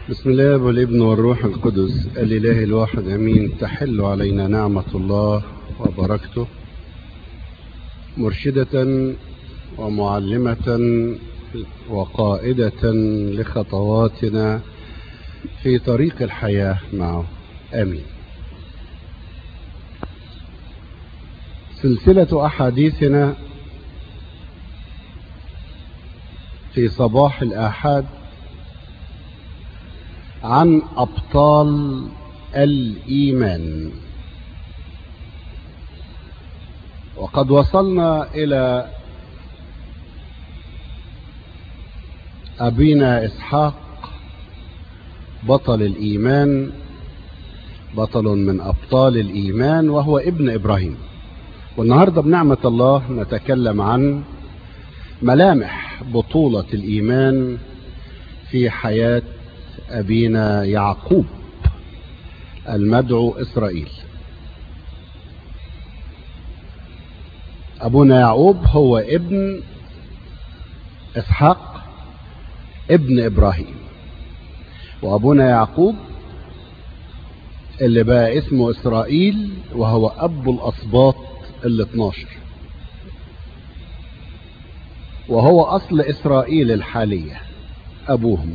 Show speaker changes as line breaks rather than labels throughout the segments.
بسم الله والابن والروح القدس الإله الواحد أمين تحل علينا نعمة الله وبركته مرشدة ومعلمة وقائدة لخطواتنا في طريق الحياة معه آمين سلسلة أحاديثنا في صباح الآحاد عن أبطال الإيمان وقد وصلنا إلى أبينا إسحاق بطل الإيمان بطل من أبطال الإيمان وهو ابن إبراهيم والنهاردة بنعمة الله نتكلم عن ملامح بطولة الإيمان في حياة أبينا يعقوب المدعو إسرائيل أبونا يعقوب هو ابن إسحاق ابن إبراهيم وأبونا يعقوب اللي بقى اسمه إسرائيل وهو أب الأسباط ال 12 وهو أصل إسرائيل الحالية أبوهم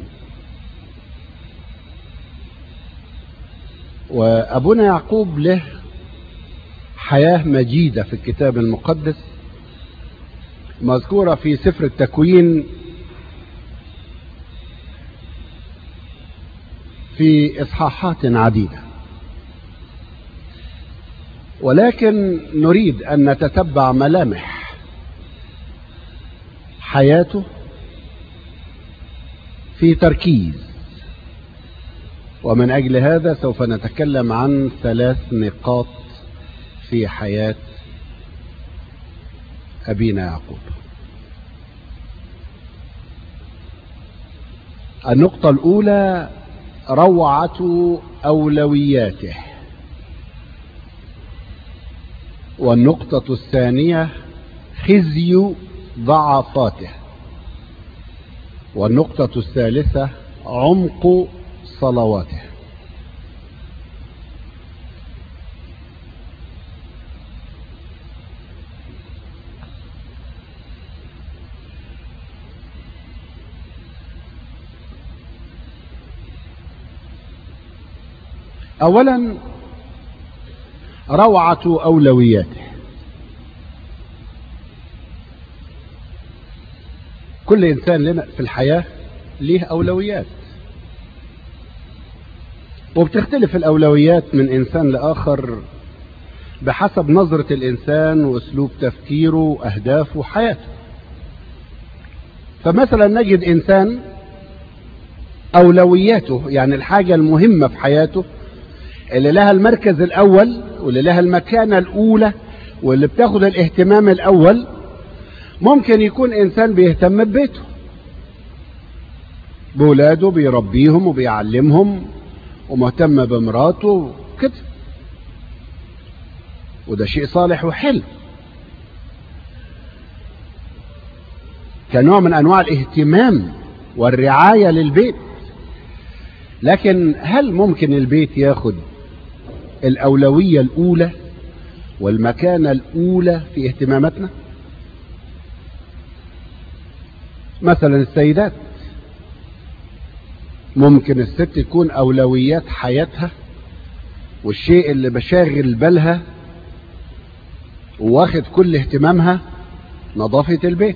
وأبونا يعقوب له حياة مجيدة في الكتاب المقدس مذكورة في سفر التكوين في إصحاحات عديدة ولكن نريد أن نتتبع ملامح حياته في تركيز ومن أجل هذا سوف نتكلم عن ثلاث نقاط في حياة أبينا يعقوب النقطة الأولى روعة أولوياته والنقطة الثانية خزي ضعفاته والنقطة الثالثة عمق صلواته اولا روعه اولوياته كل انسان لنا في الحياه ليه اولويات وبتختلف الاولويات من انسان لاخر بحسب نظره الانسان واسلوب تفكيره واهدافه وحياته فمثلا نجد انسان اولوياته يعني الحاجه المهمه في حياته اللي لها المركز الاول واللي لها المكانه الاولى واللي بتاخد الاهتمام الاول ممكن يكون انسان بيهتم ببيته بولاده بيربيهم وبيعلمهم ومهتم بمراته كده وده شيء صالح وحلو كنوع من انواع الاهتمام والرعايه للبيت لكن هل ممكن البيت ياخد الاولويه الاولى والمكانه الاولى في اهتماماتنا مثلا السيدات ممكن الست تكون اولويات حياتها والشيء اللي بشاغل بالها واخد كل اهتمامها نظافة البيت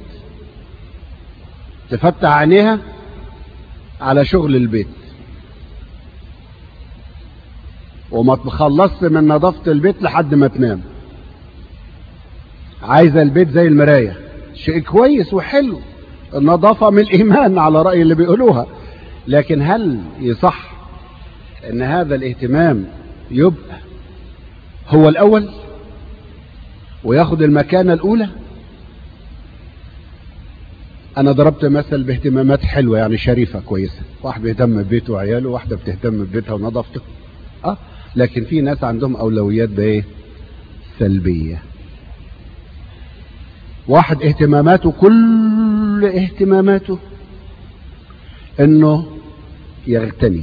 تفتح عينيها على شغل البيت وما تخلصش من نظافة البيت لحد ما تنام عايزة البيت زي المراية شيء كويس وحلو النظافة من الإيمان على رأي اللي بيقولوها لكن هل يصح ان هذا الاهتمام يبقى هو الاول وياخد المكانة الاولى انا ضربت مثل باهتمامات حلوة يعني شريفة كويسة واحد بيهتم ببيته وعياله واحدة بتهتم ببيتها ونظافته اه لكن في ناس عندهم اولويات بايه سلبية واحد اهتماماته كل اهتماماته انه يغتني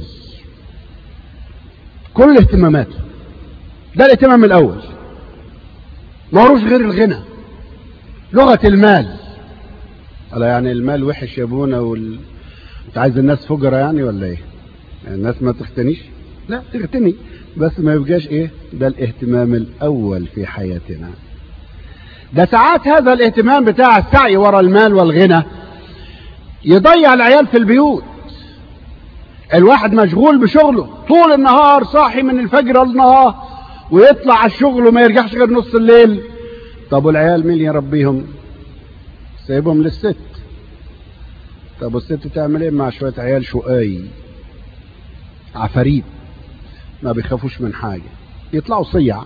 كل اهتماماته ده الاهتمام الاول ما هوش غير الغنى لغة المال قال يعني المال وحش يا ابونا وال... انت عايز الناس فجرة يعني ولا ايه يعني الناس ما تغتنيش لا تغتني بس ما يبقاش ايه ده الاهتمام الاول في حياتنا ده ساعات هذا الاهتمام بتاع السعي ورا المال والغنى يضيع العيال في البيوت الواحد مشغول بشغله طول النهار صاحي من الفجر للنهار ويطلع على الشغل وما يرجعش غير نص الليل طب والعيال مين يربيهم سايبهم للست طب والست تعمل ايه مع شويه عيال شقاي عفاريت ما بيخافوش من حاجه يطلعوا صيع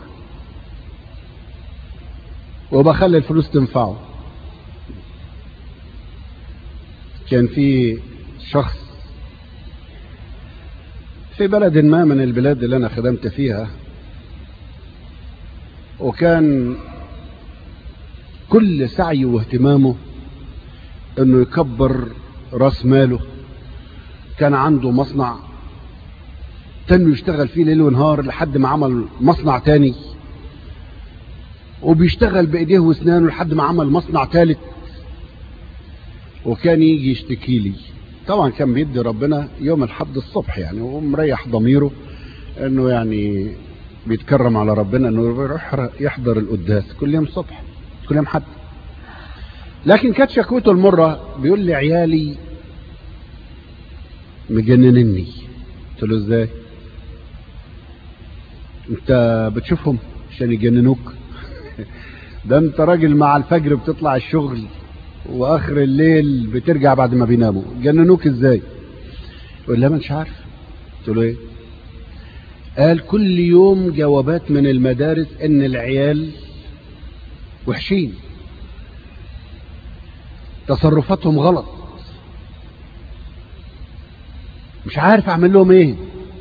وبخلي الفلوس تنفعه كان في شخص في بلد ما من البلاد اللي انا خدمت فيها وكان كل سعيه واهتمامه انه يكبر راس ماله كان عنده مصنع تنه يشتغل فيه ليل ونهار لحد ما عمل مصنع تاني وبيشتغل بايديه واسنانه لحد ما عمل مصنع ثالث وكان يجي يشتكي لي طبعا كان بيدي ربنا يوم الحد الصبح يعني ومريح ضميره انه يعني بيتكرم على ربنا انه يروح يحضر القداس كل يوم الصبح كل يوم حد لكن كانت شكوته المرة بيقول لي عيالي مجننني قلت له ازاي انت بتشوفهم عشان يجننوك ده انت راجل مع الفجر بتطلع الشغل واخر الليل بترجع بعد ما بيناموا جننوك ازاي يقول لا ما انش عارف قلت له ايه قال كل يوم جوابات من المدارس ان العيال وحشين تصرفاتهم غلط مش عارف اعمل لهم ايه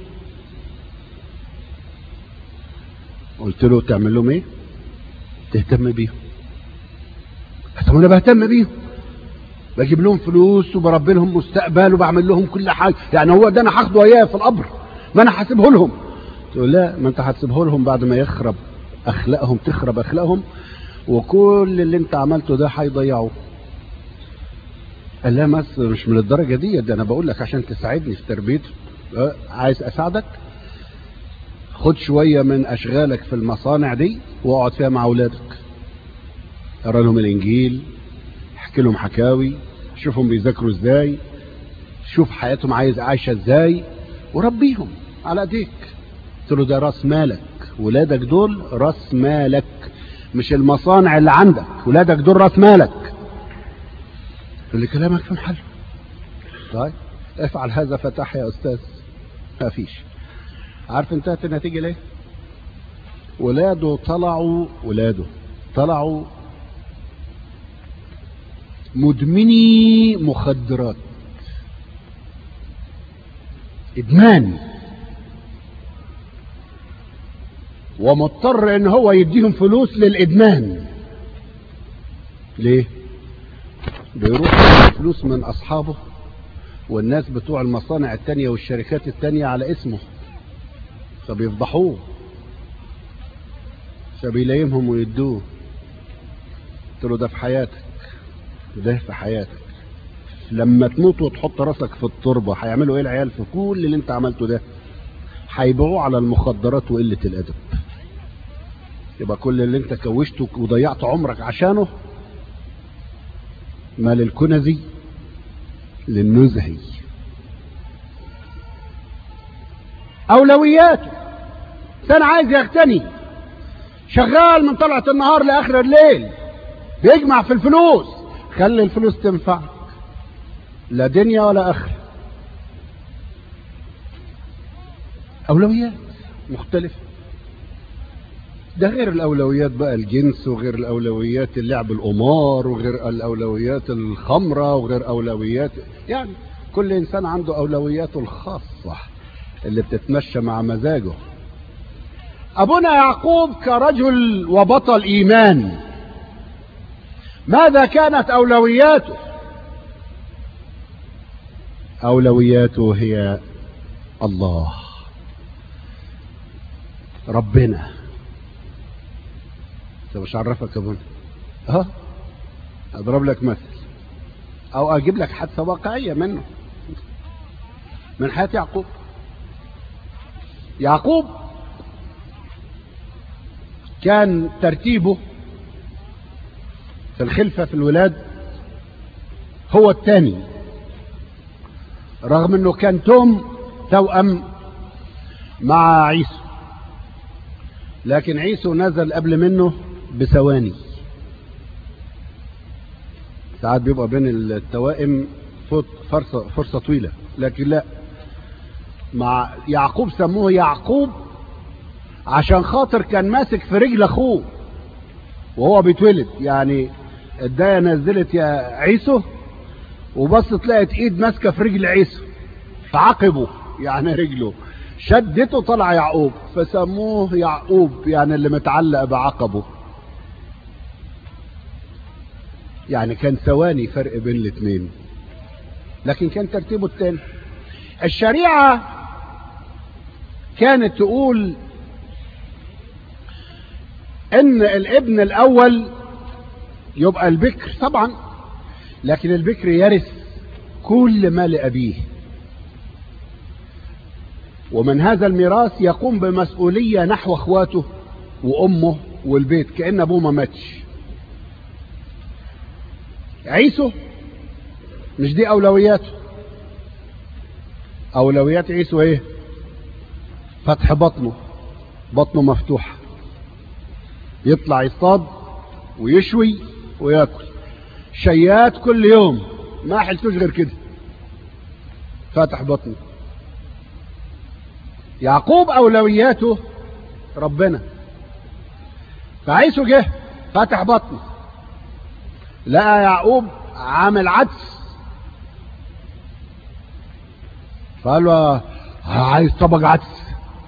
قلت له تعمل لهم ايه تهتم بيهم طب انا بهتم بيهم بجيب لهم فلوس وبربي لهم مستقبل وبعمل لهم كل حاجه يعني هو ده انا هاخده اياه في القبر ما انا هسيبه لهم تقول لا ما انت هتسيبه لهم بعد ما يخرب اخلاقهم تخرب اخلاقهم وكل اللي انت عملته ده هيضيعوه قال لا بس مش من الدرجه دي ده انا بقول لك عشان تساعدني في تربيته اه عايز اساعدك خد شويه من اشغالك في المصانع دي واقعد فيها مع اولادك اقرا لهم الانجيل احكي لهم حكاوي شوفهم بيذاكروا ازاي شوف حياتهم عايز عايشه ازاي وربيهم على ايديك قلت له ده راس مالك ولادك دول راس مالك مش المصانع اللي عندك ولادك دول راس مالك قال لي كلامك في محله طيب افعل هذا فتح يا استاذ ما فيش عارف انتهت النتيجه ليه ولاده طلعوا ولاده طلعوا مدمني مخدرات ادمان ومضطر ان هو يديهم فلوس للادمان ليه بيروح فلوس من اصحابه والناس بتوع المصانع التانية والشركات التانية على اسمه فبيفضحوه فبيلايمهم ويدوه قلت له ده في حياتك ده في حياتك لما تموت وتحط راسك في التربة هيعملوا ايه العيال في كل اللي انت عملته ده هيبيعوه على المخدرات وقلة الادب يبقى كل اللي انت كوشته وضيعت عمرك عشانه ما للكنزي للنزهي اولوياته انسان عايز يغتني شغال من طلعة النهار لاخر الليل بيجمع في الفلوس خلي الفلوس تنفعك لا دنيا ولا اخره اولويات مختلفه ده غير الاولويات بقى الجنس وغير الاولويات اللعب القمار وغير الاولويات الخمره وغير اولويات يعني كل انسان عنده اولوياته الخاصه اللي بتتمشى مع مزاجه ابونا يعقوب كرجل وبطل ايمان ماذا كانت اولوياته اولوياته هي الله ربنا انت مش عرفك يا بني ها اضرب لك مثل او اجيب لك حادثه واقعيه منه من حياه يعقوب يعقوب كان ترتيبه في الخلفه في الولاد هو الثاني رغم انه كان توم توأم مع عيسو لكن عيسو نزل قبل منه بثواني ساعات بيبقى بين التوائم فرصة, فرصة طويلة لكن لا مع يعقوب سموه يعقوب عشان خاطر كان ماسك في رجل اخوه وهو بيتولد يعني الدايه نزلت يا عيسو وبصت لقت ايد ماسكه في رجل عيسو فعقبه يعني رجله شدته طلع يعقوب فسموه يعقوب يعني اللي متعلق بعقبه يعني كان ثواني فرق بين الاثنين لكن كان ترتيبه الثاني الشريعة كانت تقول ان الابن الاول يبقى البكر طبعا لكن البكر يرث كل ما لأبيه ومن هذا الميراث يقوم بمسؤولية نحو اخواته وامه والبيت كأن ابوه ما ماتش عيسو مش دي اولوياته اولويات عيسو ايه فتح بطنه بطنه مفتوحة يطلع يصطاد ويشوي وياكل شيات كل يوم ما حلتوش غير كده فاتح بطنه يعقوب اولوياته ربنا فعيسو جه فاتح بطنه لقى يعقوب عامل عدس فقال له عايز طبق عدس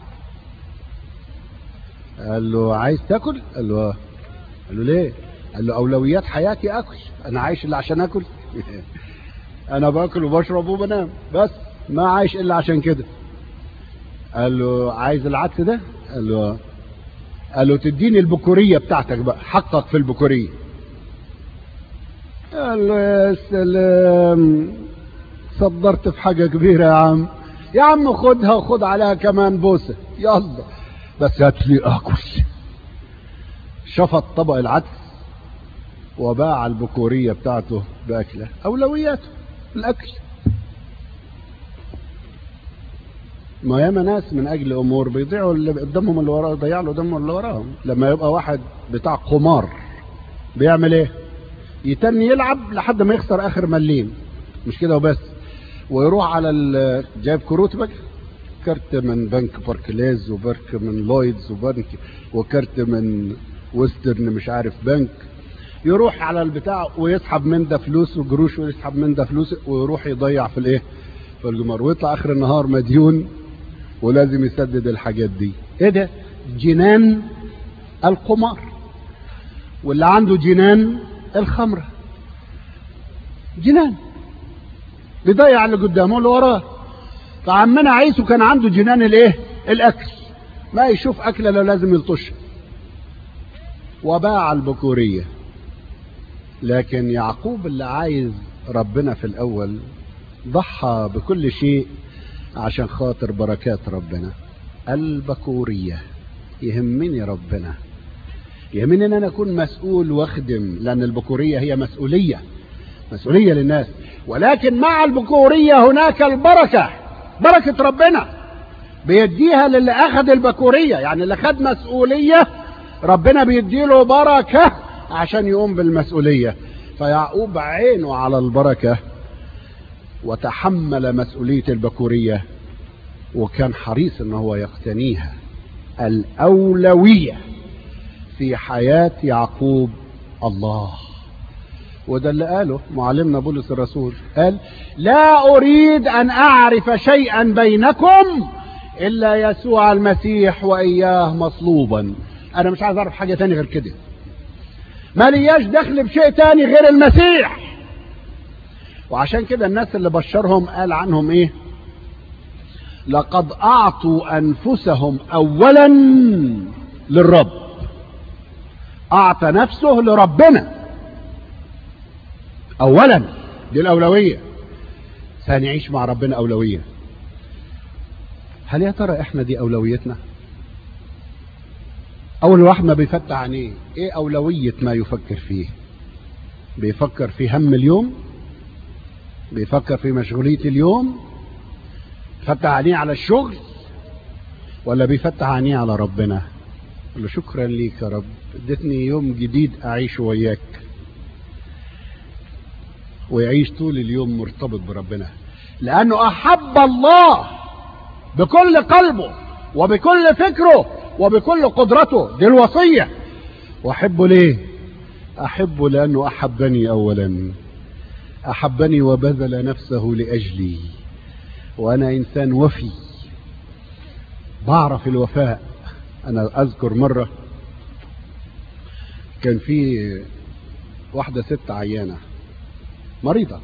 قال له عايز تاكل قال له اه قال له ليه قال له اولويات حياتي اكل انا عايش الا عشان اكل انا باكل وبشرب وبنام بس ما عايش الا عشان كده قال له عايز العدس ده قال له اه قال له تديني البكوريه بتاعتك بقى حقك في البكوريه قال له يا سلام صدرت في حاجه كبيره يا عم يا عم خدها وخد عليها كمان بوسه يلا بس هات لي اكل شفط طبق العدس وباع البكورية بتاعته بأكله أولوياته الأكل ما ياما ناس من أجل أمور بيضيعوا اللي قدامهم اللي وراه يضيع له قدامهم اللي وراهم لما يبقى واحد بتاع قمار بيعمل إيه؟ يتني يلعب لحد ما يخسر آخر مليم مش كده وبس ويروح على جايب كروت بقى كارت من بنك باركليز وبرك من لويدز وبنك وكارت من ويسترن مش عارف بنك يروح على البتاع ويسحب من ده فلوس وجروش ويسحب من ده فلوس ويروح يضيع في الايه في الجمار ويطلع اخر النهار مديون ولازم يسدد الحاجات دي ايه ده جنان القمار واللي عنده جنان الخمره جنان بيضيع اللي قدامه واللي وراه فعمنا عيسو كان عنده جنان الايه الاكل ما يشوف اكله لو لازم يلطش وباع البكوريه لكن يعقوب اللي عايز ربنا في الاول ضحى بكل شيء عشان خاطر بركات ربنا البكوريه يهمني ربنا يهمني ان انا اكون مسؤول واخدم لان البكوريه هي مسؤوليه مسؤوليه للناس ولكن مع البكوريه هناك البركه بركة ربنا بيديها للي أخذ البكورية يعني اللي خد مسؤولية ربنا بيديله بركة عشان يقوم بالمسؤولية فيعقوب عينه على البركة وتحمل مسؤولية البكورية وكان حريص ان هو يقتنيها الأولوية في حياة يعقوب الله وده اللي قاله معلمنا بولس الرسول قال لا أريد أن أعرف شيئا بينكم إلا يسوع المسيح وإياه مصلوبا أنا مش عايز أعرف حاجة تاني غير كده ما لياش دخل بشيء تاني غير المسيح وعشان كده الناس اللي بشرهم قال عنهم إيه لقد اعطوا انفسهم اولا للرب اعطى نفسه لربنا اولا دي الاولويه سنعيش مع ربنا اولويه هل يا ترى احنا دي اولويتنا اول واحد ما بيفتح عينيه ايه اولويه ما يفكر فيه بيفكر في هم اليوم بيفكر في مشغوليه اليوم فتح عينيه على الشغل ولا بيفتح عينيه على ربنا قال له شكرا ليك يا رب اديتني يوم جديد اعيشه وياك ويعيش طول اليوم مرتبط بربنا لانه احب الله بكل قلبه وبكل فكره وبكل قدرته دي الوصيه واحبه ليه احبه لانه احبني اولا احبني وبذل نفسه لاجلي وانا انسان وفي بعرف الوفاء انا اذكر مره كان في واحده ست عيانه مريضه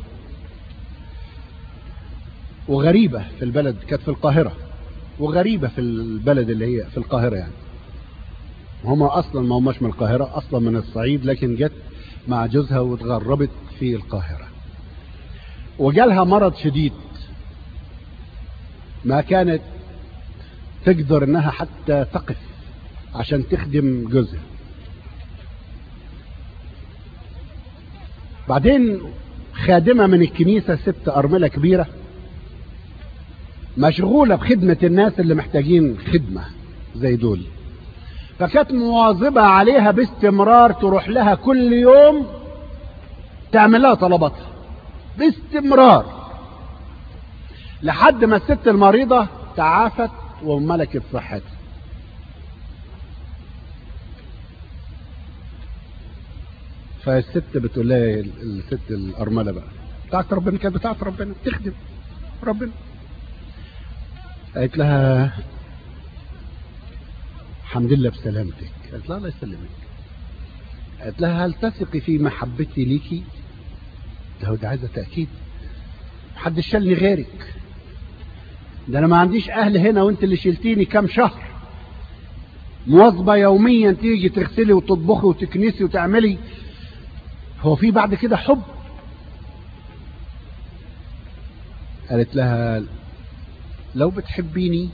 وغريبه في البلد كانت في القاهره وغريبه في البلد اللي هي في القاهره يعني هما اصلا ما هماش من القاهره اصلا من الصعيد لكن جت مع جوزها واتغربت في القاهره وجالها مرض شديد ما كانت تقدر انها حتى تقف عشان تخدم جوزها بعدين خادمة من الكنيسة ست أرملة كبيرة مشغولة بخدمة الناس اللي محتاجين خدمة زي دول فكانت مواظبة عليها باستمرار تروح لها كل يوم تعمل لها طلباتها باستمرار لحد ما الست المريضة تعافت وملكت صحتها فالست بتقول لها الست الأرملة بقى بتاعت ربنا كانت بتاعت ربنا بتخدم ربنا قالت لها الحمد لله بسلامتك قالت لها الله يسلمك قالت لها هل تثقي في محبتي ليكي ده ده عايزه تاكيد محدش شالني غيرك ده انا ما عنديش اهل هنا وانت اللي شلتيني كام شهر مواظبه يوميا تيجي تغسلي وتطبخي وتكنسي وتعملي هو في بعد كده حب قالت لها لو بتحبيني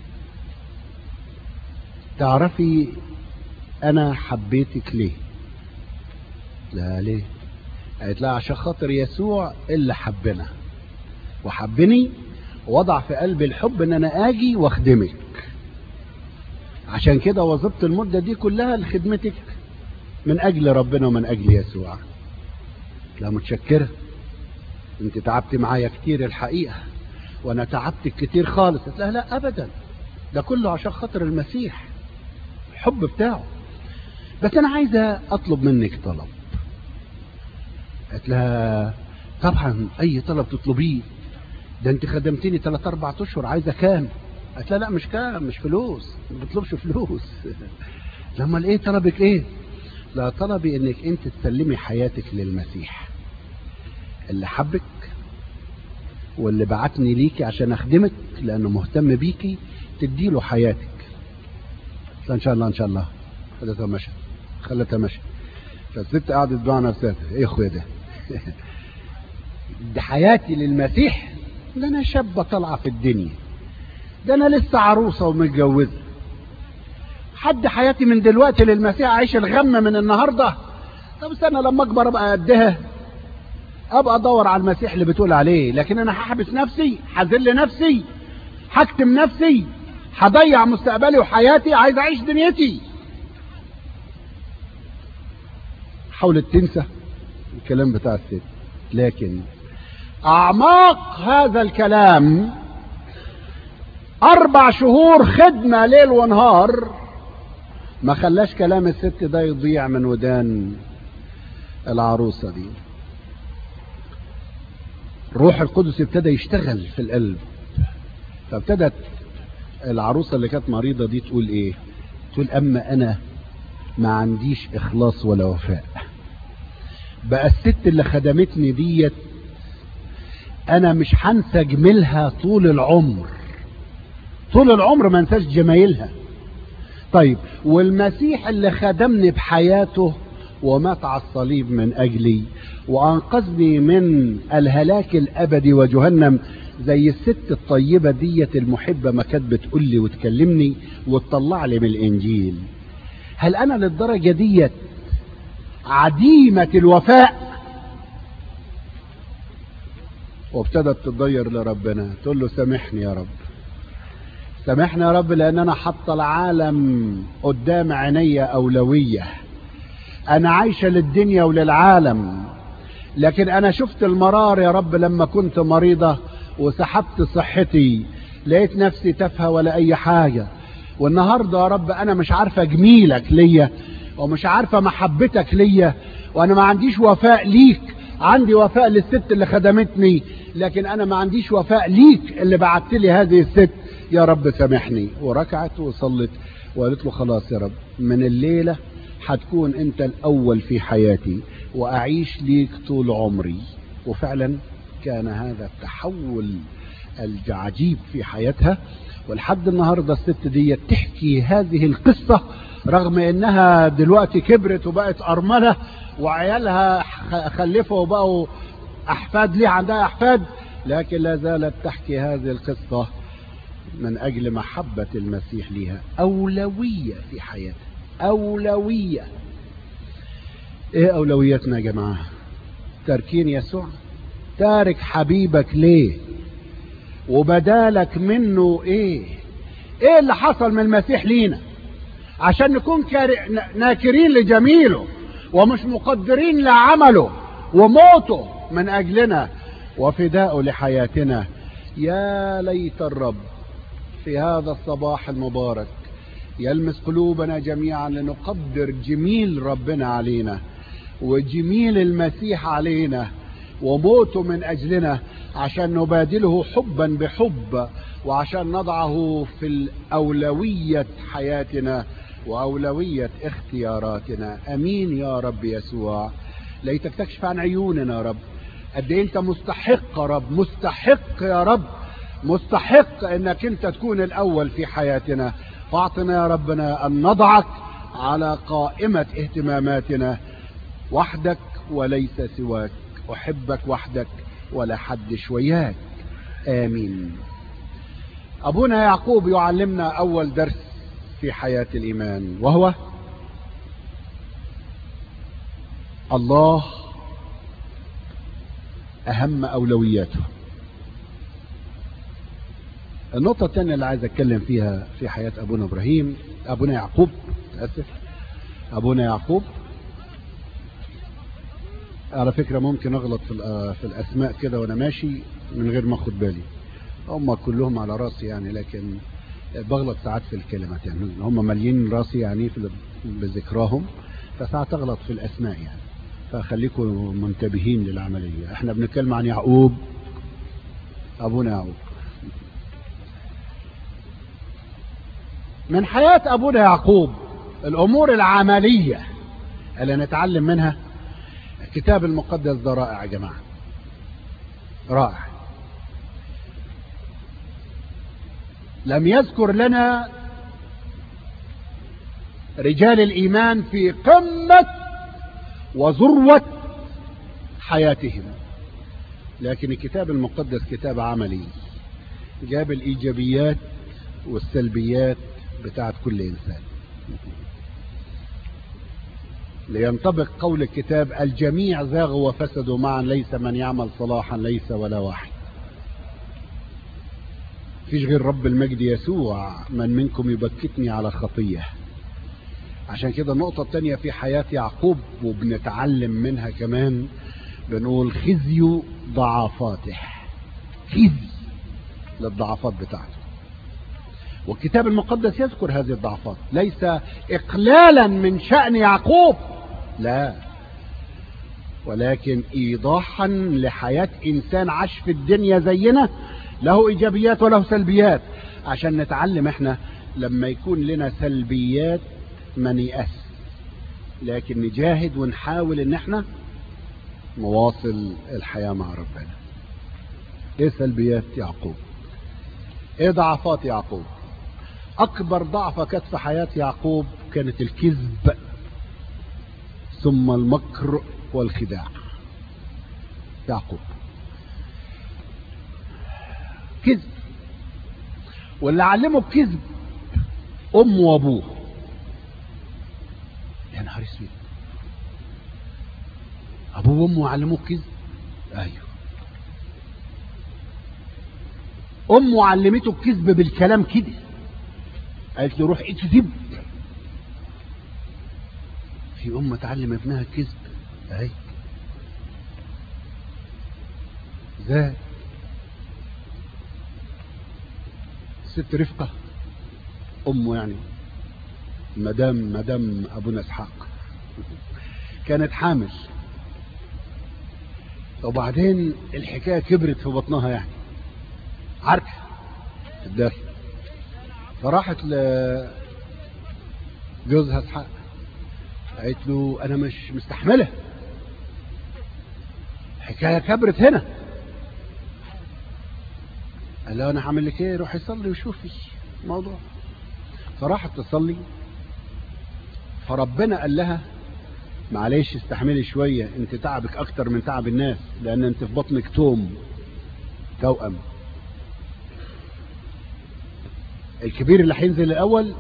تعرفي انا حبيتك ليه لا ليه قالت لها عشان خاطر يسوع اللي حبنا وحبني وضع في قلبي الحب ان انا اجي واخدمك عشان كده وظبت المدة دي كلها لخدمتك من اجل ربنا ومن اجل يسوع لا متشكرة انت تعبت معايا كتير الحقيقة وانا تعبتك كتير خالص قلت لها لا ابدا ده كله عشان خاطر المسيح الحب بتاعه بس انا عايزة اطلب منك طلب قالت لها طبعا اي طلب تطلبيه ده انت خدمتني 3 4 اشهر عايزه كام قالت لها لا مش كام مش فلوس ما بطلبش فلوس لما ايه طلبك ايه لا طلبي انك انت تسلمي حياتك للمسيح اللي حبك واللي بعتني ليكي عشان اخدمك لانه مهتم بيكي تديله حياتك ان شاء الله ان شاء الله خلتها مشى خلتها مشى فالست قعدت مع نفسها ايه يا اخويا ده دي حياتي للمسيح ده انا شابه طالعه في الدنيا ده انا لسه عروسه ومتجوزه حد حياتي من دلوقتي للمسيح اعيش الغم من النهارده طب استنى لما اكبر ابقى قدها ابقى ادور على المسيح اللي بتقول عليه لكن انا هحبس نفسي هذل نفسي هكتم نفسي هضيع مستقبلي وحياتي عايز اعيش دنيتي حاولت تنسى الكلام بتاع الست لكن اعماق هذا الكلام اربع شهور خدمه ليل ونهار ما خلاش كلام الست ده يضيع من ودان العروسه دي روح القدس ابتدى يشتغل في القلب فابتدت العروسه اللي كانت مريضه دي تقول ايه تقول اما انا ما عنديش اخلاص ولا وفاء بقى الست اللي خدمتني ديت انا مش هنسى جميلها طول العمر طول العمر ما انساش جمايلها طيب والمسيح اللي خدمني بحياته ومات على الصليب من اجلي وانقذني من الهلاك الابدي وجهنم زي الست الطيبة ديت المحبة ما كانت بتقول لي وتكلمني وتطلع لي من الانجيل هل انا للدرجة ديت عديمة الوفاء وابتدت تتضير لربنا تقول له سامحني يا رب سامحني يا رب لان انا حاطه العالم قدام عيني اولويه انا عايشه للدنيا وللعالم لكن انا شفت المرار يا رب لما كنت مريضه وسحبت صحتي لقيت نفسي تافهه ولا اي حاجه والنهارده يا رب انا مش عارفه جميلك ليا ومش عارفه محبتك ليا وانا ما عنديش وفاء ليك عندي وفاء للست اللي خدمتني لكن انا ما عنديش وفاء ليك اللي بعت لي هذه الست يا رب سامحني وركعت وصلت وقالت له خلاص يا رب من الليلة هتكون انت الاول في حياتي واعيش ليك طول عمري وفعلا كان هذا التحول العجيب في حياتها ولحد النهاردة الست دي تحكي هذه القصة رغم انها دلوقتي كبرت وبقت ارملة وعيالها خلفوا وبقوا احفاد ليه عندها احفاد لكن لا زالت تحكي هذه القصة من اجل محبة المسيح ليها اولوية في حياتها اولوية ايه اولويتنا يا جماعة تاركين يسوع تارك حبيبك ليه وبدالك منه ايه ايه اللي حصل من المسيح لينا عشان نكون ناكرين لجميله ومش مقدرين لعمله وموته من اجلنا وفداءه لحياتنا يا ليت الرب في هذا الصباح المبارك يلمس قلوبنا جميعا لنقدر جميل ربنا علينا وجميل المسيح علينا وموته من اجلنا عشان نبادله حبا بحب وعشان نضعه في الاولويه حياتنا واولويه اختياراتنا امين يا رب يسوع ليتك تكشف عن عيوننا يا رب قد ايه انت مستحق يا رب مستحق يا رب مستحق انك انت تكون الاول في حياتنا فاعطنا يا ربنا ان نضعك على قائمة اهتماماتنا وحدك وليس سواك احبك وحدك ولا حد شوياك امين ابونا يعقوب يعلمنا اول درس في حياة الايمان وهو الله اهم اولوياته النقطة الثانية اللي عايز اتكلم فيها في حياة ابونا ابراهيم ابونا يعقوب اسف ابونا يعقوب على فكرة ممكن اغلط في, في الاسماء كده وانا ماشي من غير ما اخد بالي هم كلهم على راسي يعني لكن بغلط ساعات في الكلمات يعني هم مالين راسي يعني في بذكراهم فساعات اغلط في الاسماء يعني فخليكم منتبهين للعملية احنا بنتكلم عن يعقوب ابونا يعقوب من حياة ابونا يعقوب الامور العملية اللي نتعلم منها الكتاب المقدس ده رائع يا جماعة رائع لم يذكر لنا رجال الايمان في قمة وذروة حياتهم لكن الكتاب المقدس كتاب عملي جاب الايجابيات والسلبيات بتاعت كل انسان لينطبق قول الكتاب الجميع زاغوا وفسدوا معا ليس من يعمل صلاحا ليس ولا واحد فيش غير رب المجد يسوع من منكم يبكتني على خطيه عشان كده النقطة التانية في حياة يعقوب وبنتعلم منها كمان بنقول خزي ضعفاته خزي للضعفات بتاعته والكتاب المقدس يذكر هذه الضعفات ليس إقلالا من شأن يعقوب لا ولكن إيضاحا لحياة إنسان عاش في الدنيا زينا له إيجابيات وله سلبيات عشان نتعلم احنا لما يكون لنا سلبيات ما نيأس لكن نجاهد ونحاول ان احنا نواصل الحياة مع ربنا ايه سلبيات يعقوب ايه ضعفات يعقوب اكبر ضعفة كانت في حياة يعقوب كانت الكذب ثم المكر والخداع يعقوب كذب واللي علمه الكذب امه وابوه يا نهار اسود ابوه وامه علموه الكذب ايوه امه علمته الكذب بالكلام كده قالت له روح اكذب في ام تعلم ابنها الكذب اهي ازاي الست رفقه امه يعني مدام مدام ابونا اسحاق كانت حامل وبعدين الحكايه كبرت في بطنها يعني عركه في الداخل فراحت لجوزها اسحاق قالت له انا مش مستحمله الحكايه كبرت هنا قال له انا هعمل لك ايه روحي صلي وشوفي الموضوع فراحت تصلي فربنا قال لها معلش استحملي شوية انت تعبك اكتر من تعب الناس لان انت في بطنك توم توأم الكبير اللي هينزل الاول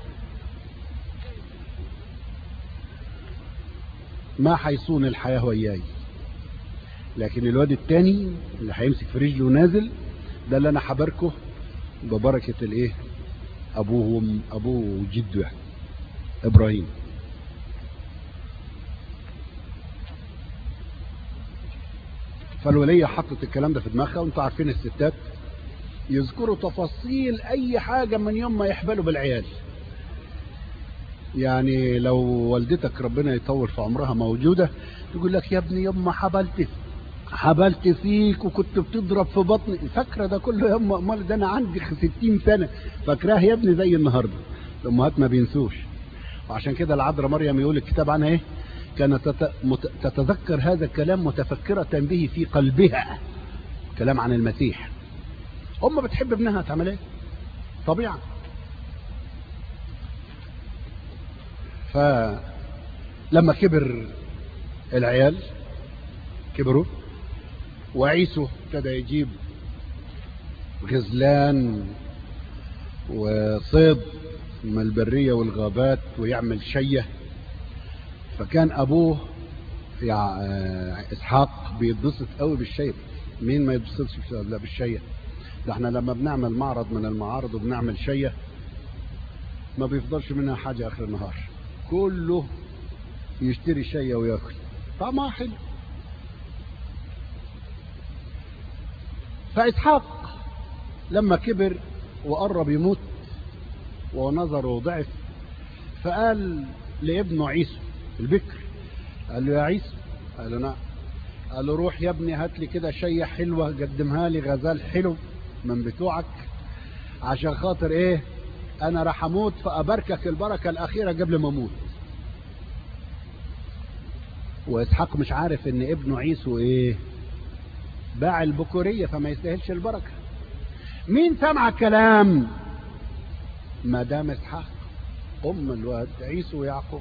ما هيصون الحياة وياي لكن الواد التاني اللي هيمسك في رجله ونازل ده اللي انا هباركه ببركة الايه ابوه ابوه وجده يعني ابراهيم فالولية حطت الكلام ده في دماغها وانتوا عارفين الستات يذكروا تفاصيل اي حاجة من يوم ما يحبلوا بالعيال يعني لو والدتك ربنا يطول في عمرها موجودة تقول لك يا ابني يوم ما حبلت حبلت فيك وكنت بتضرب في بطني فاكره ده كله يوم امال ده انا عندي 60 سنه فاكراه يا ابني زي النهارده الامهات ما بينسوش وعشان كده العذراء مريم يقول الكتاب عنها ايه كانت تتذكر هذا الكلام متفكرة به في قلبها كلام عن المسيح أم بتحب ابنها تعمل ايه طبيعة فلما كبر العيال كبروا وعيسو ابتدى يجيب غزلان وصيد من البرية والغابات ويعمل شية فكان ابوه يا اسحاق بيتبسط قوي بالشيء مين ما يتبسطش لا بالشيء ده احنا لما بنعمل معرض من المعارض وبنعمل شيء ما بيفضلش منها حاجة اخر النهار كله يشتري شيء وياكل طعمها حلو فاسحاق لما كبر وقرب يموت ونظره ضعف فقال لابنه عيسو البكر قال له يا عيسى قال له نعم قال له روح يا ابني هات لي كده شيء حلوه قدمها لي غزال حلو من بتوعك عشان خاطر ايه انا راح اموت فاباركك البركه الاخيره قبل ما اموت واسحاق مش عارف ان ابنه عيسو ايه باع البكوريه فما يستاهلش البركه مين سمع الكلام مدام اسحاق ام الواد عيسو ويعقوب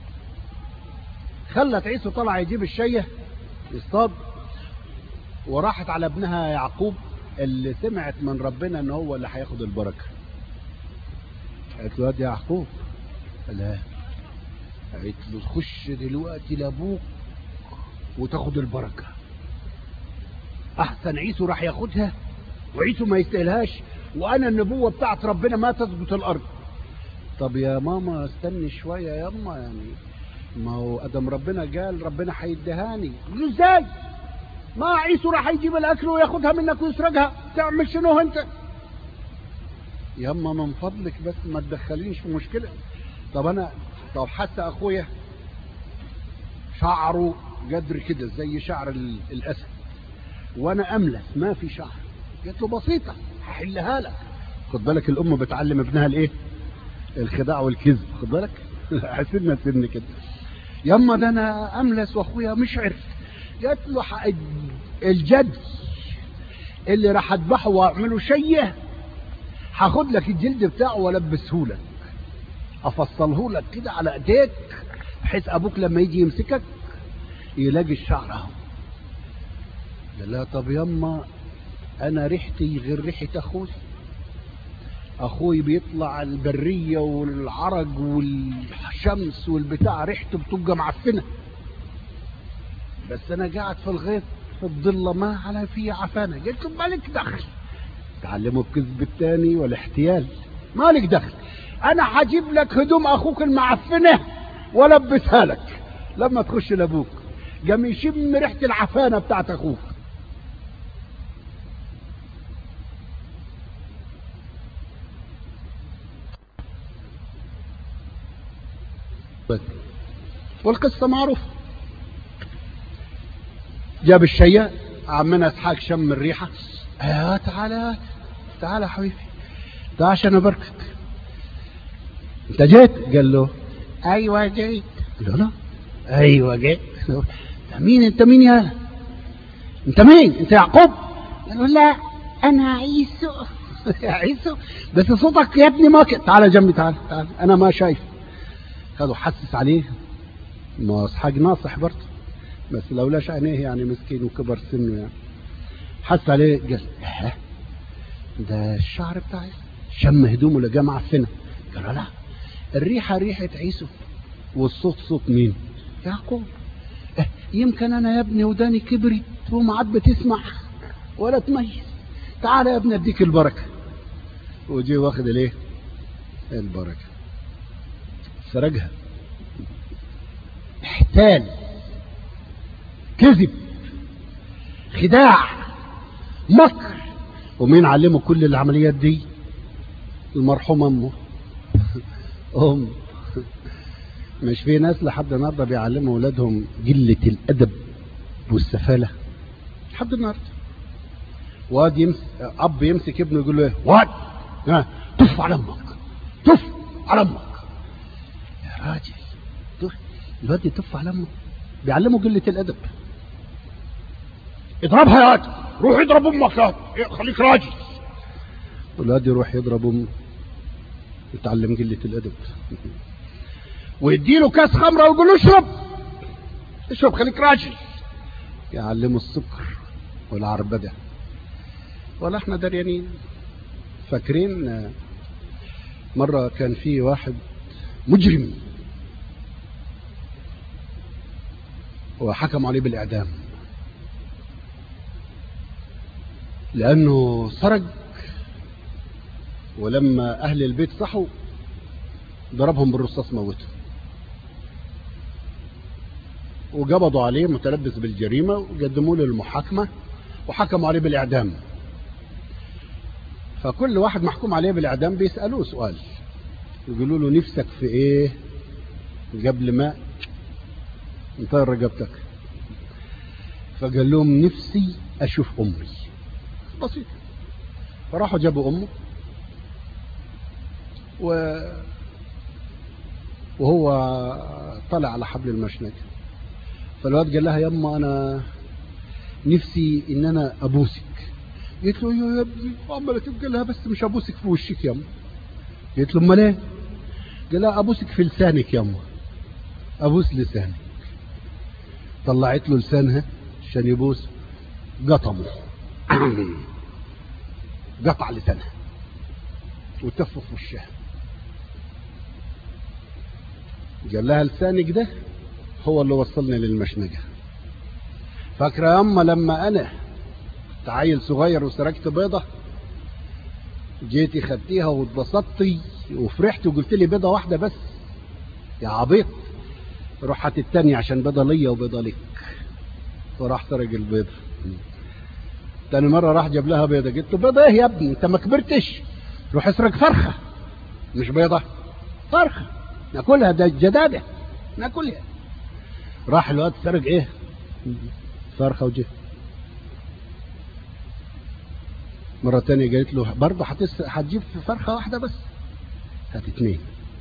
خلت عيسو طلع يجيب الشية يصطاد وراحت على ابنها يعقوب اللي سمعت من ربنا ان هو اللي هياخد البركة قالت له يا يعقوب لا قالت له خش دلوقتي لابوك وتاخد البركة احسن عيسو راح ياخدها وعيسو ما يستاهلهاش وانا النبوة بتاعت ربنا ما تثبت الارض طب يا ماما استني شوية يا اما يعني ما هو ادم ربنا قال ربنا هيدهاني له ازاي ما عيسو راح يجيب الاكل وياخدها منك ويسرقها تعمل شنو انت ياما من فضلك بس ما تدخلينيش في مشكله طب انا طب حتى اخويا شعره قدر كده زي شعر الاسد وانا املس ما في شعر قلت له بسيطه هحلها لك خد بالك الام بتعلم ابنها الايه الخداع والكذب خد بالك حسينا سن كده ياما ده انا املس واخويا مش عرف قالت له الجد اللي راح اذبحه واعمله شيه هاخد لك الجلد بتاعه والبسه لك افصله لك كده على ايديك بحيث ابوك لما يجي يمسكك يلاقي الشعر اهو قال لها طب يما انا ريحتي غير ريحه اخوي اخوي بيطلع البريه والعرج والشمس والبتاع ريحته بتبقى معفنه بس انا قاعد في الغيط في الضله ما على في عفانه قلت له مالك دخل تعلموا الكذب الثاني والاحتيال مالك دخل انا هجيب لك هدوم اخوك المعفنه والبسها لك لما تخش لابوك قام يشم ريحه العفانه بتاعت اخوك والقصة معروفة جاب الشيء عمنا اسحاق شم الريحة آه تعالى تعالى حبيبي تعال عشان اباركك انت جيت قال له ايوه جيت قال له لا ايوه جيت انت مين انت مين يا انت مين انت يعقوب قال له لا انا عيسو يا عيسو بس صوتك يا ابني ما تعالى جنبي تعالى تعالى انا ما شايف خدوا حسس عليه ما اسحاق ناصح برضه بس لولاش عينيه يعني مسكين وكبر سنه يعني حس عليه قال اه ده الشعر بتاعي شم هدومه لقاه معفنه قال له لا الريحه ريحه عيسو والصوت صوت مين يعقوب اه يمكن انا يا ابني وداني كبرت وما عاد بتسمع ولا تميز تعال يا ابني اديك البركه وجي واخد الايه البركه سرقها احتال كذب خداع مكر ومين علمه كل العمليات دي المرحوم امه ام مش في ناس لحد النهارده بيعلموا اولادهم قله الادب والسفاله لحد النهارده واد يمس... اب يمسك ابنه يقول له ايه واد ها تف على امك تف على امك يا راجل تف الواد يتف على امه بيعلمه قله الادب اضربها يا واد روح اضرب امك يا واد خليك راجل الواد يروح يضرب امه يتعلم قله الادب ويديله كاس خمره ويقول له اشرب اشرب خليك راجل يعلمه السكر والعربده ولا احنا دريانين فاكرين مره كان في واحد مجرم وحكم عليه بالاعدام لانه سرق ولما اهل البيت صحوا ضربهم بالرصاص موتهم وقبضوا عليه متلبس بالجريمة وقدموا له المحاكمة وحكموا عليه بالإعدام فكل واحد محكوم عليه بالإعدام بيسألوه سؤال يقولوا له نفسك في إيه قبل ما نطير رقبتك فقال لهم نفسي أشوف أمي بسيط فراحوا جابوا أمه و وهو طلع على حبل المشنقة فالواد قال لها يما انا نفسي ان انا ابوسك قلت له ايوه يا ابني عماله تبقى لها بس مش ابوسك في وشك يما قلت له امال ايه قال لها ابوسك في لسانك يما ابوس لسانك طلعت له لسانها عشان يبوس قطمه قطع لسانها وتف في وشها قال لها لسانك ده هو اللي وصلني للمشنقة فاكرة يا أما لما أنا عيل صغير وسرقت بيضة جيتي خدتيها واتبسطتي وفرحت وقلت لي بيضة واحدة بس يا عبيط روح هات التانية عشان بيضة ليا وبيضة ليك وراح سرق البيضة تاني مرة راح جاب لها بيضة قلت له بيضة ايه يا ابني انت ما كبرتش روح اسرق فرخة مش بيضة فرخة ناكلها ده جدادة ناكلها راح الواد سرق ايه فرخة وجه مرة تانية قالت له برضه هتس... هتجيب فرخة واحدة بس هات اتنين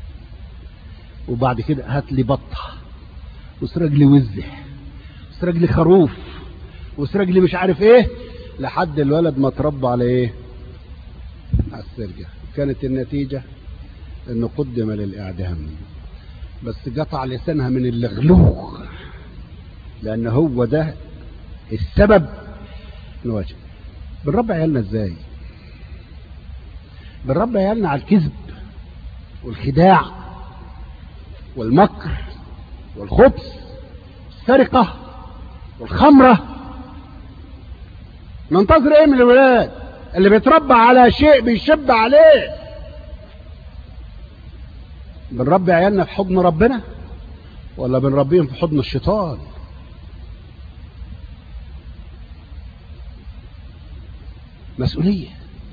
وبعد كده هات لي بطة وسرق لي وزة وسرق لي خروف وسرق لي مش عارف ايه لحد الولد ما تربى على ايه على السرقة كانت النتيجة انه قدم للاعدام بس قطع لسانها من اللغلوغ لان هو ده السبب نواجه بنربي عيالنا ازاي بنربي عيالنا على الكذب والخداع والمكر والخبث السرقة والخمرة ننتظر ايه من الولاد اللي بيتربى على شيء بيشب عليه بنربي عيالنا في حضن ربنا ولا بنربيهم في حضن الشيطان مسؤولية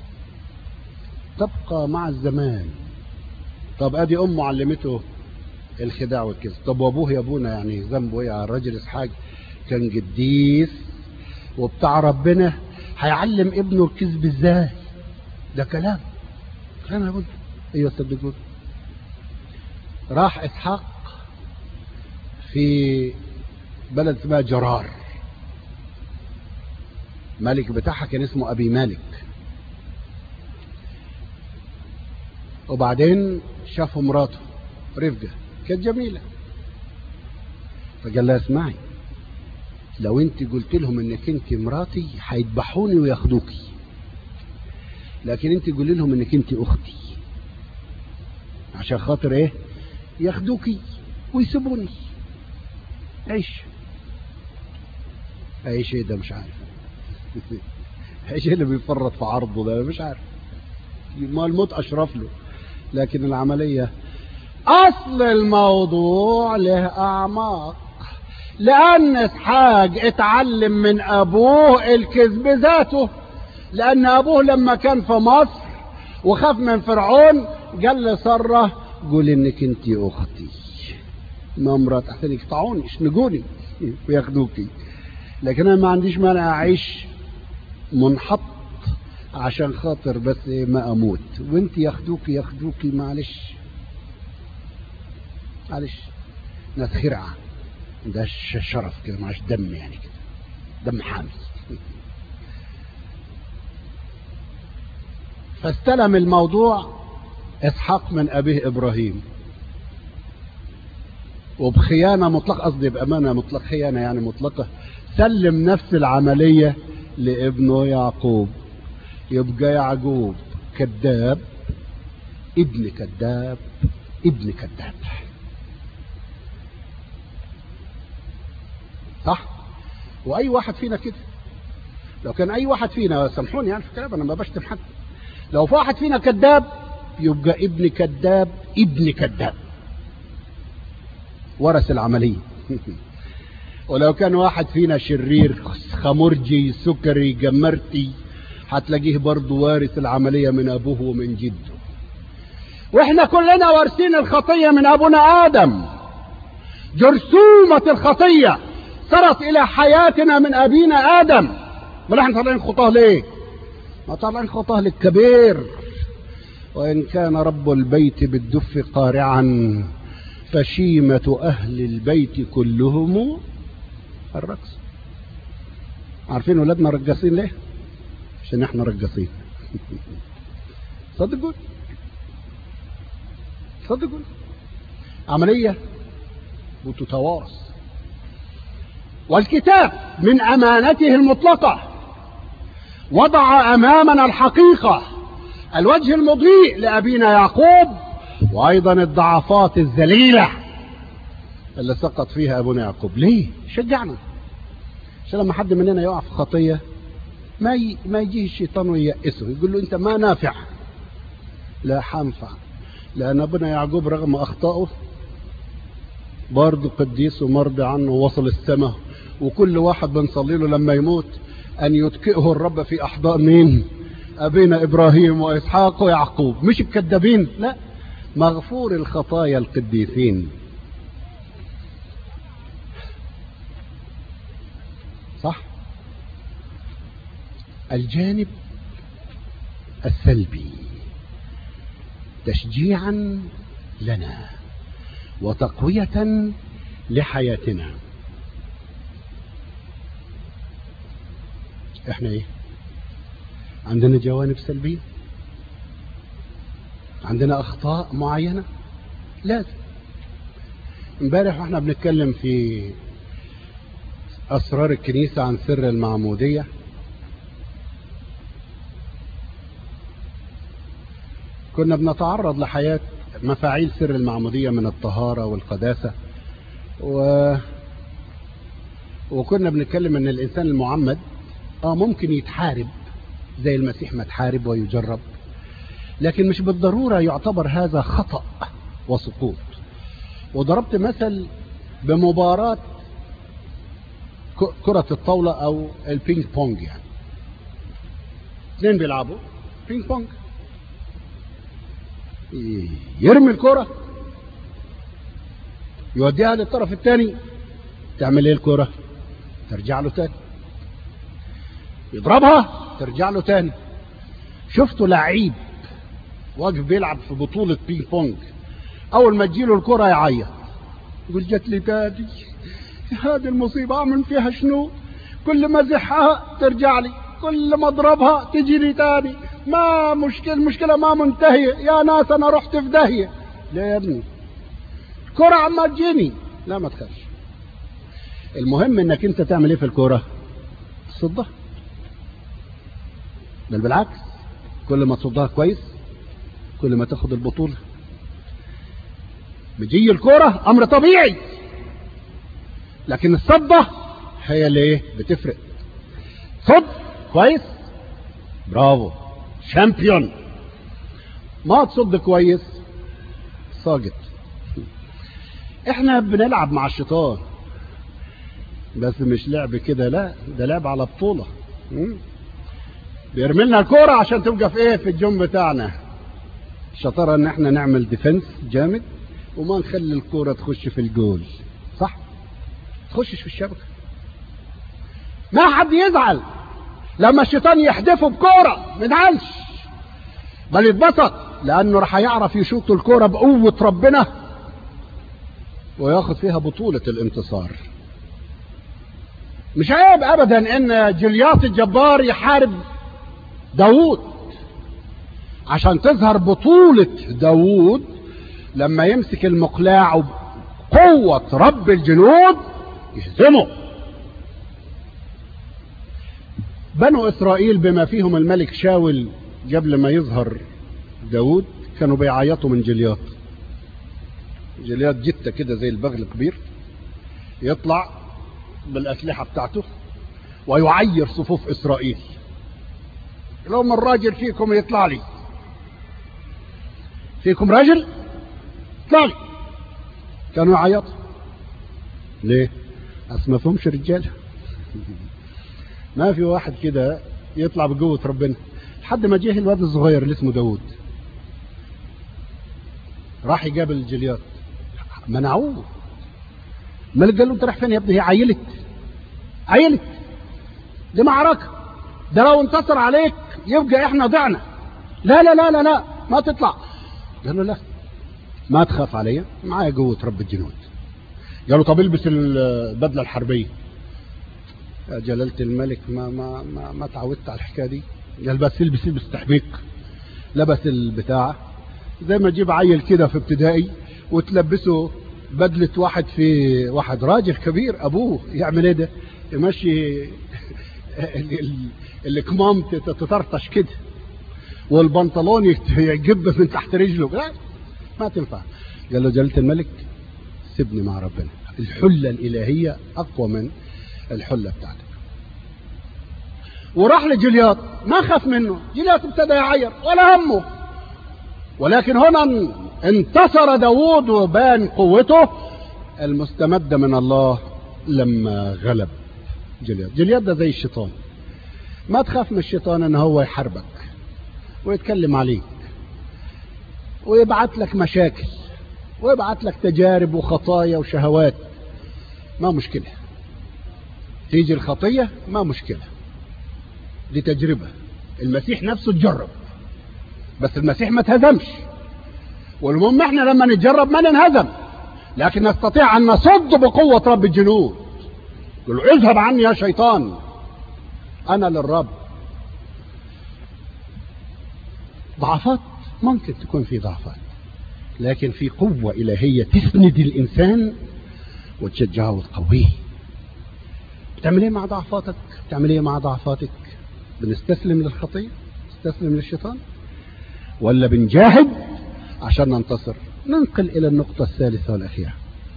تبقى مع الزمان طب ادي امه علمته الخداع والكذب طب وابوه يا ابونا يعني ذنبه ايه الراجل اسحاق كان قديس وبتاع ربنا هيعلم ابنه الكذب ازاي ده كلام كلام يا ابونا ايوه صدقوني راح اسحاق في بلد اسمها جرار ملك بتاعها كان اسمه ابي مالك وبعدين شافوا مراته رفقه كانت جميله فقال لها اسمعي لو انت قلت لهم انك انت مراتي هيذبحوني وياخدوكي لكن انت قولي لهم انك انت اختي عشان خاطر ايه ياخدوكي ويسيبوني عيش عيش ايه ده مش عارف عيش ايه اللي بيفرط في عرضه ده مش عارف ما الموت اشرف له لكن العملية اصل الموضوع له اعماق لان اسحاق اتعلم من ابوه الكذب ذاته لان ابوه لما كان في مصر وخاف من فرعون قال لساره قول انك انت اختي ما مرات احسن يقطعوني يشنقوني وياخدوكي لكن انا ما عنديش مانع اعيش منحط عشان خاطر بس ما اموت وانت ياخدوكي ياخدوكي معلش معلش ناس خرعه ده شرف كده معش دم يعني كده دم حامي فاستلم الموضوع اسحاق من ابيه ابراهيم وبخيانه مطلقه قصدي بامانه مطلق خيانه يعني مطلقه سلم نفس العمليه لابنه يعقوب يبقى يعقوب كذاب ابن كذاب ابن كذاب صح واي واحد فينا كده لو كان اي واحد فينا سامحوني يعني في الكلام انا ما بشتم حد لو في واحد فينا كذاب يبقى ابن كذاب ابن كذاب ورث العملية ولو كان واحد فينا شرير خمرجي سكري جمرتي هتلاقيه برضه وارث العملية من أبوه ومن جده واحنا كلنا وارثين الخطية من أبونا آدم جرثومة الخطية صارت إلى حياتنا من أبينا آدم ولا احنا طالعين خطاه ليه؟ ما طالعين خطاه للكبير وإن كان رب البيت بالدف قارعا فشيمة أهل البيت كلهم الرقص عارفين ولادنا رقاصين ليه؟ عشان احنا رقاصين صدقوا صدقوا عملية وتتوارث والكتاب من أمانته المطلقة وضع أمامنا الحقيقة الوجه المضيء لأبينا يعقوب وأيضا الضعفات الذليلة اللي سقط فيها أبونا يعقوب ليه؟ شجعنا عشان لما حد مننا يقع في خطية ما ي... ما يجيه الشيطان وييأسه يقول له أنت ما نافع لا حنفع لأن أبونا يعقوب رغم أخطائه برضه قديس ومرضي عنه وصل السماء وكل واحد بنصلي له لما يموت أن يتكئه الرب في أحضان مين؟ أبينا إبراهيم وإسحاق ويعقوب مش الكذابين لا مغفور الخطايا القديسين صح الجانب السلبي تشجيعا لنا وتقوية لحياتنا احنا ايه عندنا جوانب سلبية عندنا اخطاء معينه لازم امبارح واحنا بنتكلم في اسرار الكنيسه عن سر المعموديه كنا بنتعرض لحياه مفاعيل سر المعموديه من الطهاره والقداسه و وكنا بنتكلم ان الانسان المعمد اه ممكن يتحارب زي المسيح ما تحارب ويجرب لكن مش بالضروره يعتبر هذا خطا وسقوط وضربت مثل بمباراه كره الطاوله او البينج بونج يعني اثنين بيلعبوا بينج بونج يرمي الكره يوديها للطرف الثاني تعمل ايه الكره ترجع له تاني يضربها ترجع له تاني شفتوا لعيب واقف بيلعب في بطولة بينج بونج أول ما تجيله الكرة يعيط يقول جت لي تاني هذه المصيبة أعمل فيها شنو كل ما زحها ترجع لي كل ما اضربها تجي لي تاني ما مشكلة المشكلة ما منتهية يا ناس أنا رحت في داهية ليه يا ابني الكرة عما تجيني لا ما تخافش المهم انك انت تعمل ايه في الكوره تصدها بل بالعكس كل ما تصدها كويس كل ما تاخد البطوله بيجي الكوره امر طبيعي لكن الصده هي اللي ايه بتفرق صد كويس برافو شامبيون ما تصد كويس ساقط احنا بنلعب مع الشيطان بس مش لعب كده لا ده لعب على بطولة بيرمي لنا الكورة عشان تبقى في ايه في الجون بتاعنا الشطارة ان احنا نعمل ديفنس جامد وما نخلي الكورة تخش في الجول صح تخشش في الشبكة ما حد يزعل لما الشيطان يحدفه بكورة ما يزعلش بل يتبسط لانه راح يعرف يشوط الكورة بقوة ربنا وياخد فيها بطولة الانتصار مش عيب ابدا ان جلياس الجبار يحارب داوود عشان تظهر بطولة داوود لما يمسك المقلاع وقوة رب الجنود يهزمه بنو اسرائيل بما فيهم الملك شاول قبل ما يظهر داوود كانوا بيعيطوا من جليات جليات جتة كده زي البغل كبير يطلع بالأسلحة بتاعته ويعير صفوف إسرائيل لو من راجل فيكم يطلع لي فيكم راجل اطلع لي كانوا يعيطوا ليه أصل ما فهمش رجالة ما في واحد كده يطلع بقوة ربنا لحد ما جه الواد الصغير اللي اسمه داوود راح يقابل جليات منعوه الملك قال له انت رايح فين يا ابني هي عيلت عيلت دي معركة ده لو انتصر عليك يبقى احنا ضعنا لا لا لا لا لا ما تطلع قال له لا ما تخاف عليا معايا قوة رب الجنود قال له طب البس البدلة الحربية يا جلالة الملك ما ما ما, ما تعودت على الحكاية دي قال بس البس البس تحميق لبس البتاع زي ما تجيب عيل كده في ابتدائي وتلبسه بدلة واحد في واحد راجل كبير ابوه يعمل ايه ده يمشي الكمام تطرطش كده والبنطلون يجب من تحت رجله لا ما تنفع قال له جلالة الملك سيبني مع ربنا الحلة الإلهية أقوى من الحلة بتاعتك وراح لجلياط ما خاف منه جلياط ابتدى يعير ولا همه ولكن هنا انتصر داود وبان قوته المستمدة من الله لما غلب جلياط جلياط ده زي الشيطان ما تخاف من الشيطان ان هو يحاربك ويتكلم عليك ويبعت لك مشاكل ويبعت لك تجارب وخطايا وشهوات ما مشكلة تيجي الخطية ما مشكلة دي تجربة المسيح نفسه تجرب بس المسيح ما تهزمش والمهم احنا لما نتجرب ما ننهزم لكن نستطيع ان نصد بقوة رب الجنود يقول له اذهب عني يا شيطان انا للرب ضعفات ممكن تكون في ضعفات لكن في قوة إلهية تسند الإنسان وتشجعه وتقويه بتعمل ايه مع ضعفاتك بتعمل ايه مع ضعفاتك بنستسلم للخطية نستسلم للشيطان ولا بنجاهد عشان ننتصر ننقل إلى النقطة الثالثة والأخيرة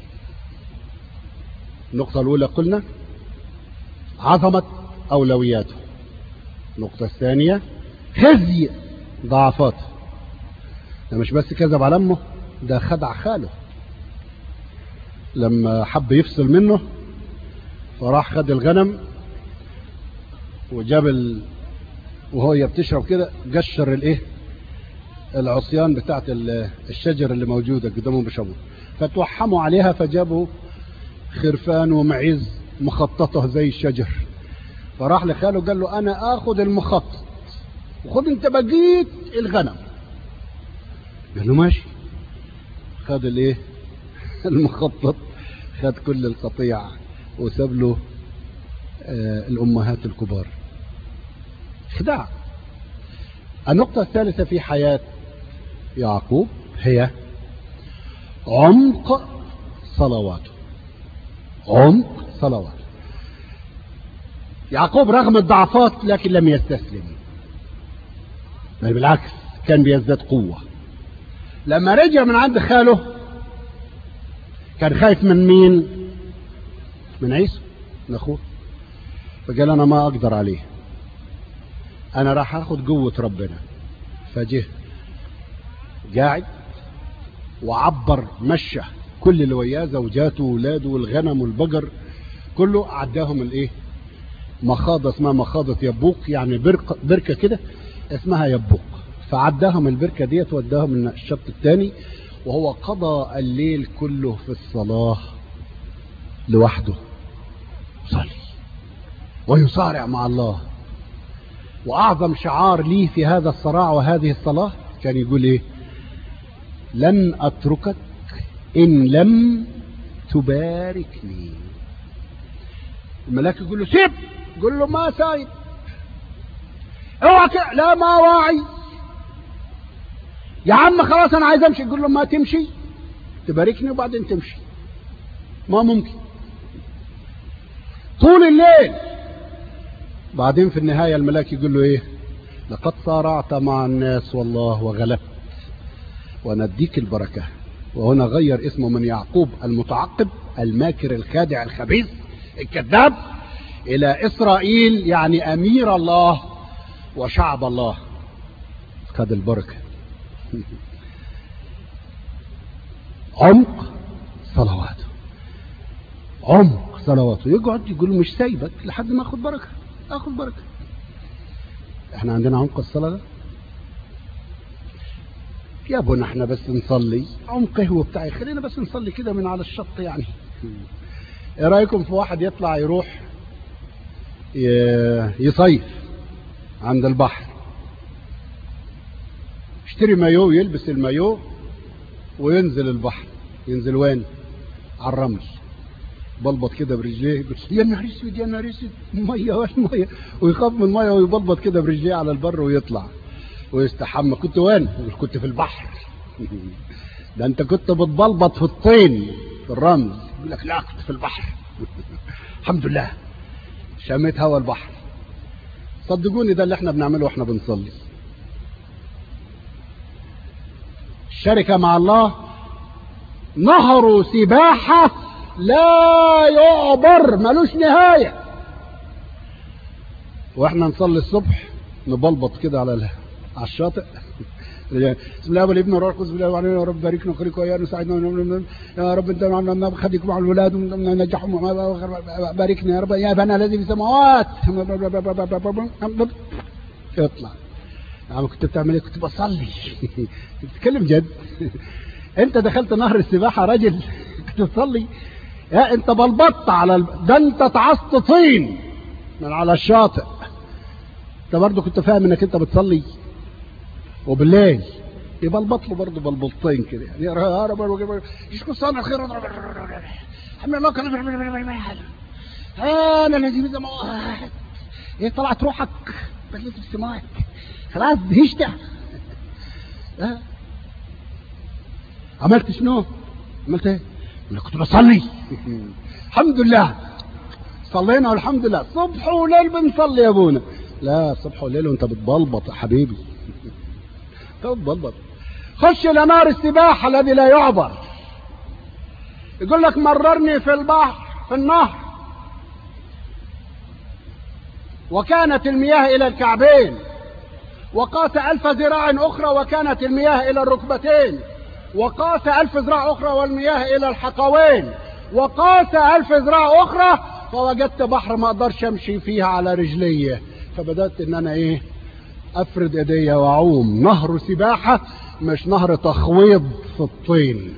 النقطة الأولى قلنا عظمة أولوياته النقطة الثانية خزي ضعفاته ده مش بس كذب على أمه ده خدع خاله لما حب يفصل منه فراح خد الغنم وجاب ال... وهو بتشرب كده قشر الايه العصيان بتاعت الشجر اللي موجوده قدامهم بيشربوا فتوحموا عليها فجابوا خرفان ومعيز مخططه زي الشجر فراح لخاله قال له انا اخذ المخطط وخد انت بقيت الغنم قال له ماشي خد الايه المخطط خد كل القطيع وساب له آه الامهات الكبار خداع النقطة الثالثة في حياة يعقوب هي عمق صلواته عمق صلواته يعقوب رغم الضعفات لكن لم يستسلم بل بالعكس كان بيزداد قوة لما رجع من عند خاله كان خايف من مين من عيسو من اخوه فقال انا ما اقدر عليه انا راح اخد قوة ربنا فجه قاعد وعبر مشى كل اللي وياه زوجاته واولاده والغنم والبقر كله عداهم الايه مخاضة اسمها مخاضة يبوق يعني بركة, بركة كده اسمها يبوق فعداهم البركة ديت وداهم من الشط الثاني وهو قضى الليل كله في الصلاة لوحده صلي ويصارع مع الله وأعظم شعار لي في هذا الصراع وهذه الصلاة كان يقول إيه لن أتركك إن لم تباركني الملاك يقول له سيب يقول له ما سايب اوعى لا ما واعي يا عم خلاص انا عايز امشي يقول له ما تمشي تباركني وبعدين تمشي ما ممكن طول الليل بعدين في النهاية الملاك يقول له ايه لقد صارعت مع الناس والله وغلبت ونديك البركة وهنا غير اسمه من يعقوب المتعقب الماكر الخادع الخبيث الكذاب الى اسرائيل يعني امير الله وشعب الله خد البركة عمق صلواته عمق صلواته يقعد يقول مش سايبك لحد ما اخد بركه اخد بركه احنا عندنا عمق الصلاه ده يا ابونا احنا بس نصلي عمق هو بتاعي خلينا بس نصلي كده من على الشط يعني ايه رايكم في واحد يطلع يروح يصيف عند البحر يشتري مايو يلبس المايو وينزل البحر ينزل وين على الرمل بلبط كده برجليه يقول يا نهار اسود يا نهار اسود ميه وين ميه ويخاف من الميه ويبلبط كده برجليه على البر ويطلع ويستحمى كنت وين؟ كنت في البحر ده انت كنت بتبلبط في الطين في الرمل يقول لك لا كنت في البحر الحمد لله شميت هوا البحر صدقوني ده اللي احنا بنعمله واحنا بنصلي الشركة مع الله نهر سباحة لا يعبر ملوش نهاية واحنا نصلي الصبح نبلبط كده على على الشاطئ بسم الله والابن والروح القدس بالله وعلينا يا رب باركنا وخليك ويانا وساعدنا يا رب انت معنا خليك مع الولاد ونجحهم باركنا يا رب يا ابانا الذي في السماوات اطلع يا عم كنت بتعمل ايه كنت بصلي بتتكلم جد انت دخلت نهر السباحه راجل كنت بتصلي يا انت بلبطت على الب... ده انت اتعصت طين من على الشاطئ انت برضه كنت فاهم انك انت بتصلي وبالليل يبلبط له برضه بلبطين كده يعني يا رب يشكو صانع الخير حمل الله كان انا الذي في السماوات ايه طلعت روحك بليت في السماوات خلاص دهشت أه. عملت شنو عملت ايه انا كنت بصلي الحمد لله صلينا والحمد لله صبح وليل بنصلي يا ابونا لا صبح وليل وانت بتبلبط يا حبيبي انت بتبلبط خش الى نار السباحه الذي لا يعبر يقول لك مررني في البحر في النهر وكانت المياه الى الكعبين وقاس ألف ذراع أخرى وكانت المياه إلى الركبتين وقاس ألف ذراع أخرى والمياه إلى الحقوين وقاس ألف ذراع أخرى فوجدت بحر ما أقدرش أمشي فيها على رجليه فبدأت إن أنا إيه أفرد إيديا وأعوم نهر سباحة مش نهر تخويض في الطين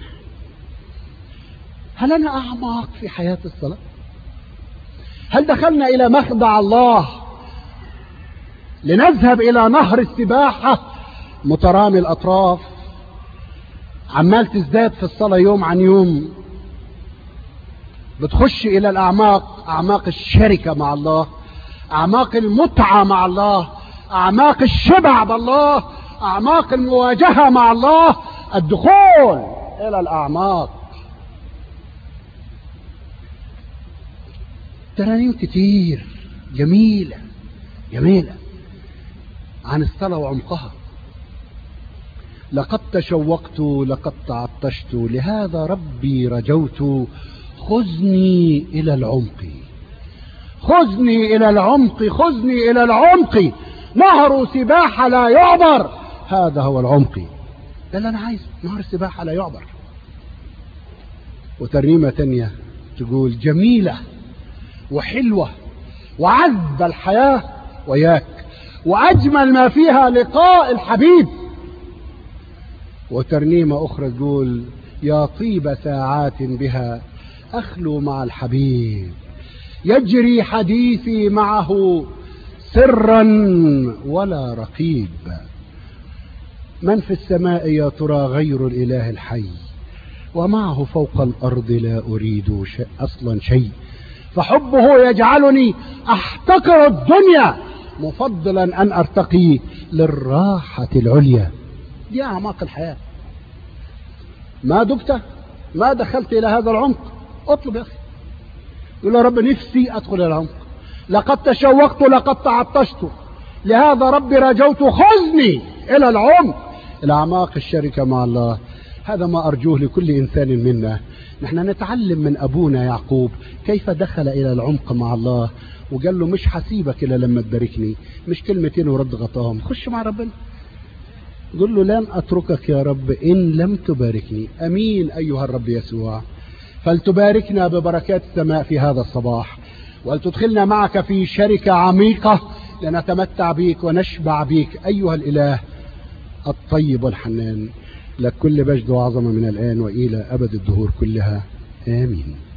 هل أنا أعمق في حياة الصلاة هل دخلنا إلى مخدع الله لنذهب إلى نهر السباحة مترامي الأطراف عمال تزداد في الصلاة يوم عن يوم بتخش إلى الأعماق أعماق الشركة مع الله أعماق المتعة مع الله أعماق الشبع بالله أعماق المواجهة مع الله الدخول إلى الأعماق ترانيم كتير جميلة جميلة عن الصلاة وعمقها لقد تشوقت لقد تعطشت لهذا ربي رجوت خذني إلى العمق خذني إلى العمق خذني إلى العمق نهر سباحة لا يعبر هذا هو العمق ده اللي أنا عايزه نهر سباحة لا يعبر وترنيمة تانية تقول جميلة وحلوة وعذب الحياة وياك وأجمل ما فيها لقاء الحبيب وترنيمة أخرى تقول يا طيب ساعات بها أخلو مع الحبيب يجري حديثي معه سرا ولا رقيب من في السماء يا ترى غير الإله الحي ومعه فوق الأرض لا أريد شيء أصلا شيء فحبه يجعلني أحتقر الدنيا مفضلا أن أرتقي للراحة العليا دي أعماق الحياة ما دبت ما دخلت إلى هذا العمق اطلب يا أخي يقول يا رب نفسي أدخل إلى العمق لقد تشوقت لقد تعطشت لهذا ربي رجوت خذني إلى العمق الأعماق الشركة مع الله هذا ما أرجوه لكل إنسان منا نحن نتعلم من أبونا يعقوب كيف دخل إلى العمق مع الله وقال له مش حسيبك إلا لما تباركني مش كلمتين ورد غطاهم خش مع ربنا قل له لن أتركك يا رب إن لم تباركني أمين أيها الرب يسوع فلتباركنا ببركات السماء في هذا الصباح ولتدخلنا معك في شركة عميقة لنتمتع بك ونشبع بك أيها الإله الطيب والحنان لك كل مجد وعظمة من الآن وإلى أبد الدهور كلها آمين